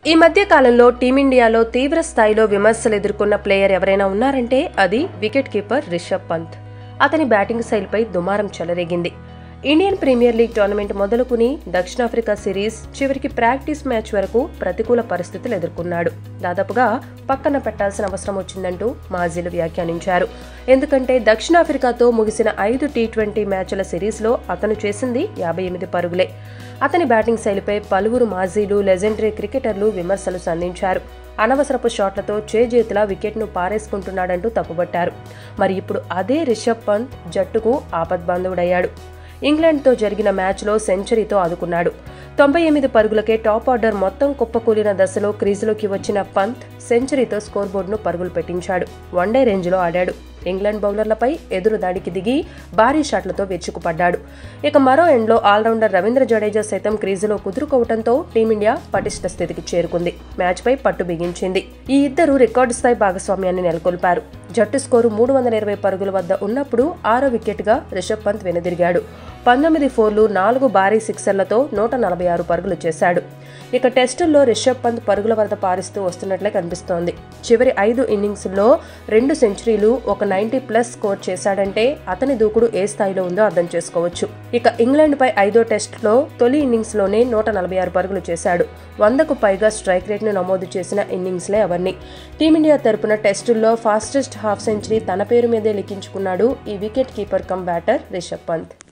ఈ మధ్య కాలంలో టీమిండియాలో తీవ్ర స్థాయిలో విమర్శలు ఎదుర్కొన్న ప్లేయర్ ఎవరైనా ఉన్నారంటే అది వికెట్ కీపర్ రిషబ్ పంత్ అతని బ్యాటింగ్ శైలిపై దుమారం చెలరేగింది ఇండియన్ ప్రీమియర్ లీగ్ టోర్నమెంట్ మొదలుకుని దక్షిణాఫ్రికా సిరీస్ చివరికి ప్రాక్టీస్ మ్యాచ్ వరకు ప్రతికూల పరిస్థితులు ఎదుర్కొన్నాడు దాదాపుగా పక్కన పెట్టాల్సిన అవసరం వచ్చిందంటూ మాజీలు వ్యాఖ్యానించారు ఎందుకంటే దక్షిణాఫ్రికాతో ముగిసిన ఐదు టీ ట్వంటీ మ్యాచ్ల సిరీస్లో అతను చేసింది యాభై ఎనిమిది పరుగులే అతని బ్యాటింగ్ శైలిపై పలువురు మాజీలు లెజెండరీ క్రికెటర్లు విమర్శలు సంధించారు అనవసరపు షాట్లతో చేజేతులా వికెట్ను పారేసుకుంటున్నాడంటూ తప్పుబట్టారు మరి ఇప్పుడు అదే రిషబ్ పంత్ జట్టుకు ఆపద్బాంధవుడయ్యాడు ఇంగ్లాండ్తో జరిగిన మ్యాచ్లో సెంచరీతో ఆదుకున్నాడు తొంభై ఎనిమిది పరుగులకే టాప్ ఆర్డర్ మొత్తం కుప్పకూలిన దశలో క్రీజులోకి వచ్చిన పంత్ సెంచరీతో స్కోర్ బోర్డును పరుగులు పెట్టించాడు వన్డే రేంజ్లో ఆడాడు ఇంగ్లాండ్ బౌలర్లపై ఎదురు దాడికి దిగి భారీ షాట్లతో విరుచుకుపడ్డాడు ఇక మరో ఎండ్లో ఆల్రౌండర్ రవీంద్ర జడేజా సైతం క్రీజులో కుదురుకోవడంతో టీమిండియా పటిష్ట స్థితికి చేరుకుంది మ్యాచ్పై పట్టు బిగించింది ఈ ఇద్దరు రికార్డు స్థాయి భాగస్వామ్యాన్ని నెలకొల్పారు జట్టు స్కోరు మూడు వందల ఇరవై పరుగుల వద్ద ఉన్నప్పుడు ఆరో వికెట్గా రిషబ్ పంత్ వెనుదిరిగాడు పంతొమ్మిది ఫోర్లు నాలుగు భారీ సిక్సర్లతో నూట నలభై ఆరు పరుగులు చేశాడు ఇక టెస్టుల్లో రిషబ్ పంత్ పరుగుల వరద పారిస్తూ వస్తున్నట్లే కనిపిస్తోంది చివరి ఐదు ఇన్నింగ్స్లో రెండు సెంచరీలు ఒక నైంటీ ప్లస్ స్కోర్ చేశాడంటే అతని దూకుడు ఏ స్థాయిలో ఉందో అర్థం చేసుకోవచ్చు ఇక ఇంగ్లాండ్పై ఐదో టెస్టులో తొలి ఇన్నింగ్స్లోనే నూట నలభై ఆరు పరుగులు చేశాడు వందకు పైగా స్ట్రైక్ రేట్ను నమోదు చేసిన ఇన్నింగ్స్లే అవన్నీ టీమిండియా తరపున టెస్టుల్లో ఫాస్టెస్ట్ హాఫ్ సెంచరీ తన పేరు మీదే లిఖించుకున్నాడు ఈ wicket keeper cum batter Rishabh Pant